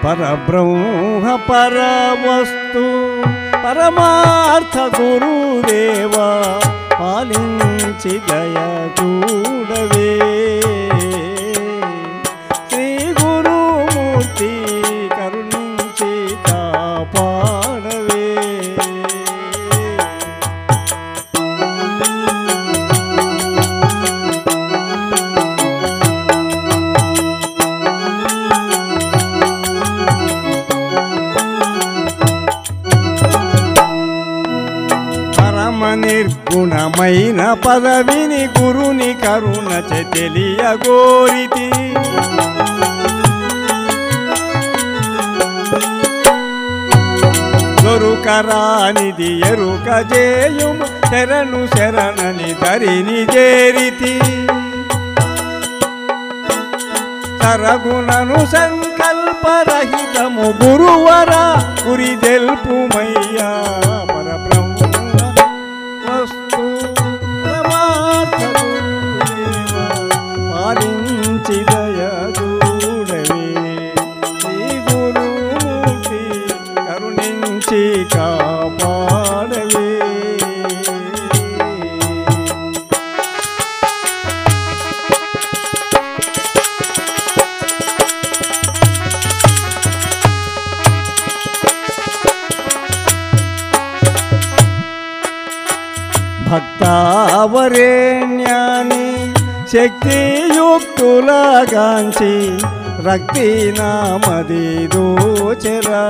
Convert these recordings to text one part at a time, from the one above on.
పరబ్రహ్మ పరవస్తు పరమార్థ గురుదేవా పాలించి దయ చూడవే శ్రీ గురుమూర్తి కరుణించి కాపాడవే పరమ నిర్గుణమైన పదవిని గురుని కరుణ తెలియగోరితి దొరుకరానిది ఎరుక జేయుము శరణు శరణని ధరిని చేరితి సరగుణను సంకల్పరహితము గురువర గురి తెలుపుమయ్యా పరబ్రహ్మ వస్తు పరమార్థ గురుదేవ, పాలించి దయ చూడవే శ్రీ గురుమూర్తి కరుణించి కాపాడవే భక్తావరేణ్యాని శక్తియుక్తులగాంచి రక్తి నామది దోచరా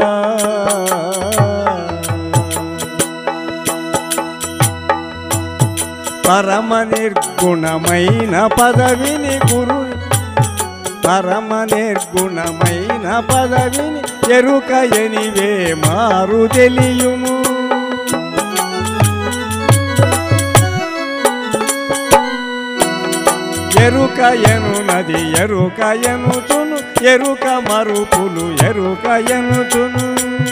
పరమ నిర్గుణమైన పదవిని గురు పరమ నిర్గుణమైన పదవిని ఎరుక ఎనివే మారు తెలియుము ఎరుక ఎనునది ఎరుక ఎనుచును ఎరుక మరుపులు ఎరుక ఎనుచును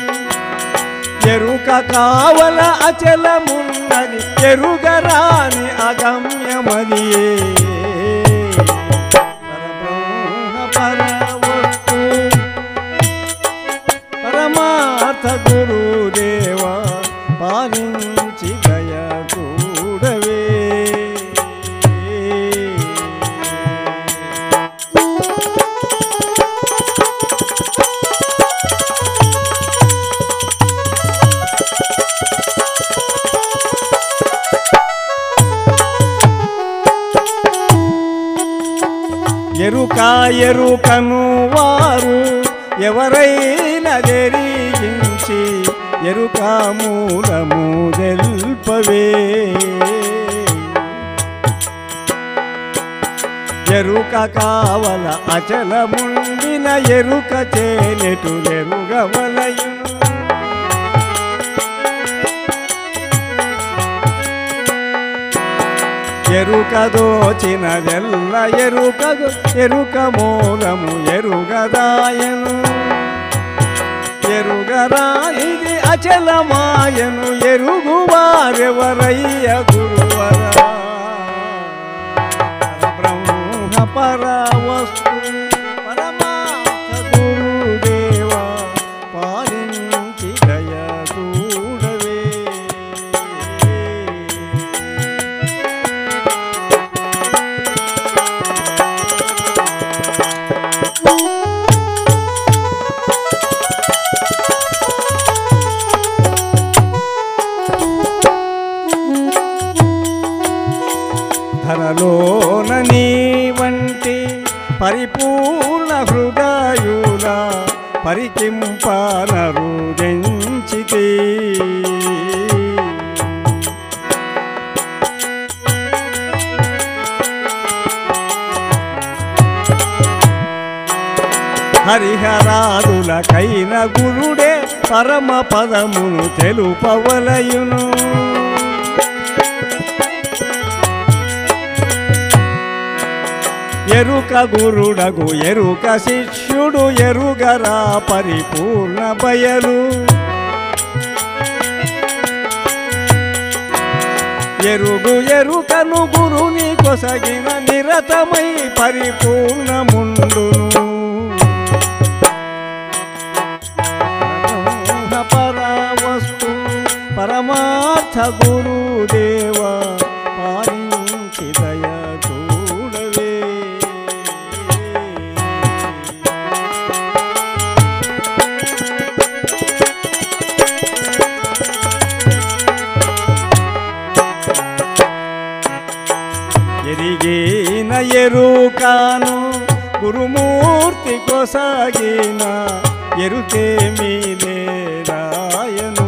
ఎరుక కావల అచలమున్నది ఎరుగరాని అగమ్యమదియే పరబ్రహ్మ పరవస్తు పరమార్థ గురుదేవా పాలించి దయ చూడవే ఎరుక ఎరుకను వారు ఎవరైనా జరిగించి ఎరుక మూలము తెల్పవే ఎరుక కావల అచలముండిన ఎరుక చేనెటు ఎరుగవలయును ఎరుక దోచినదెల్ల ఎరుక ఎరుక మూలము ఎరుగదాయను ఎరుగరానిది అచలమాయను ఎరుగువారెవరయ్య గురువరా బ్రహ్మ పరవస్తు పరమార్థ గురుదేవా పాలించి దయ చూడవే ధరలోన నీ వంటి పరిపూర్ణ హృదయుల పరికింపనరుదెంచితే హరిహరాదులకైన గురుడే పరమ పదమును తెలుపవలయును ఎరుక గురుడగు ఎరుక శిష్యుడు ఎరుగరా పరిపూర్ణ బయలు ఎరుగు ఎరుకను గురుని కొసగిన నిరతమై పరిపూర్ణముండును గురుమూర్తి కొసాగిన ఎరుకేమీ లేరాయను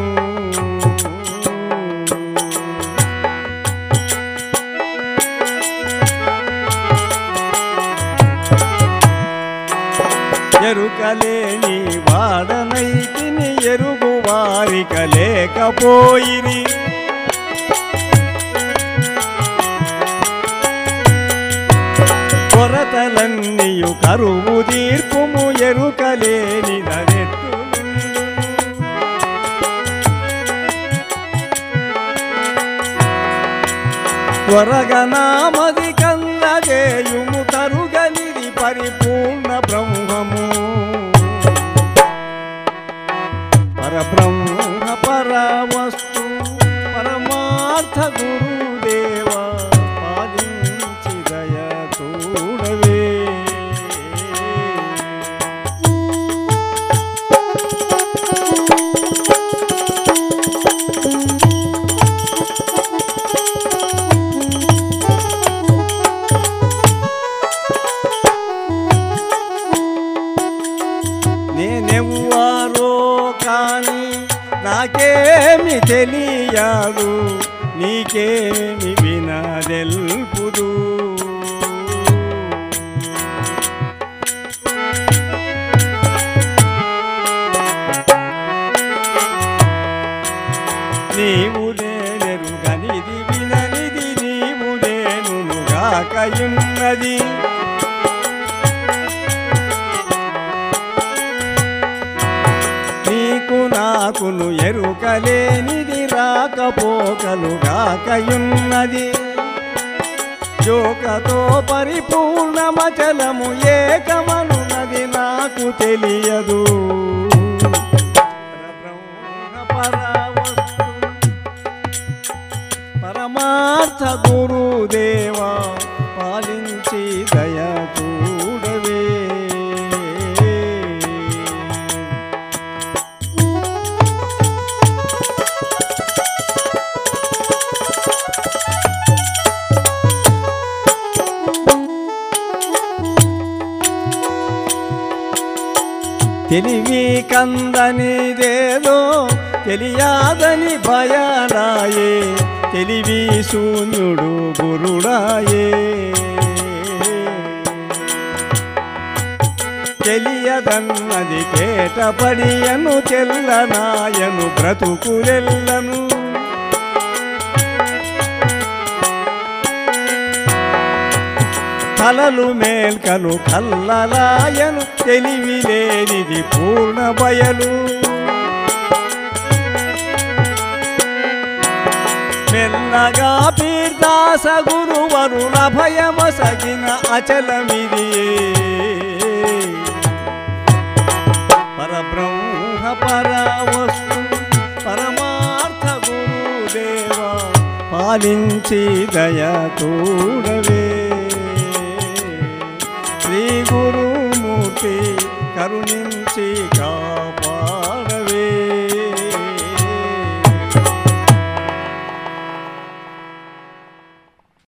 ఎరుకలేని వాడనైతిని ఎరుగు వారిక లేకపోయిరి కొరతలన్నీయు కరువు తీర్పుము ఎరుకలేని దరెట్టులు త్వరగా నామది కన్నదేయుము తరుగనిది పరిపూర్ణ బ్రహ్మము పరబ్రహ్మ పరవస్తు పరమార్థ గురుదేవ పాలించి దయ చూడవే నేనెవ్వారో కాని నాకేమి తెలియదు నీకేమి వినదెల్పుదు నీవు నేనెరుగనిది విననిది నీవు నేనుగాకయున్నది నీకు నాకును ఎరుకలేనిది రాకపోకలుగాకయున్నది జోకతో పరిపూర్ణమచలము ఏకమనున్నది నాకు తెలియదు పరబ్రహ్మ పరావస్తు పరమార్థ గురుదేవా పాలించి దయ చూడవే తెలివి కందనిదేదో తెలియాదని భయరాయే తెలివి శూన్యుడు గురుడాయే తెలియదన్నది కేటపడియను తెల్లనాయను బ్రతుకులెల్లను కలలు మేల్కలు కల్లలాయను తెలివి లేనిది పూర్ణ బయలు మెల్లగా పీర్దాస గురువరుల భయమసగిన అచలమిది పరబ్రహ్మ పరవస్తు పరమార్థ గురుదేవ పాలించి దయ తోడవే శ్రీ గురుమూర్తి కరుణించి కాపాడవే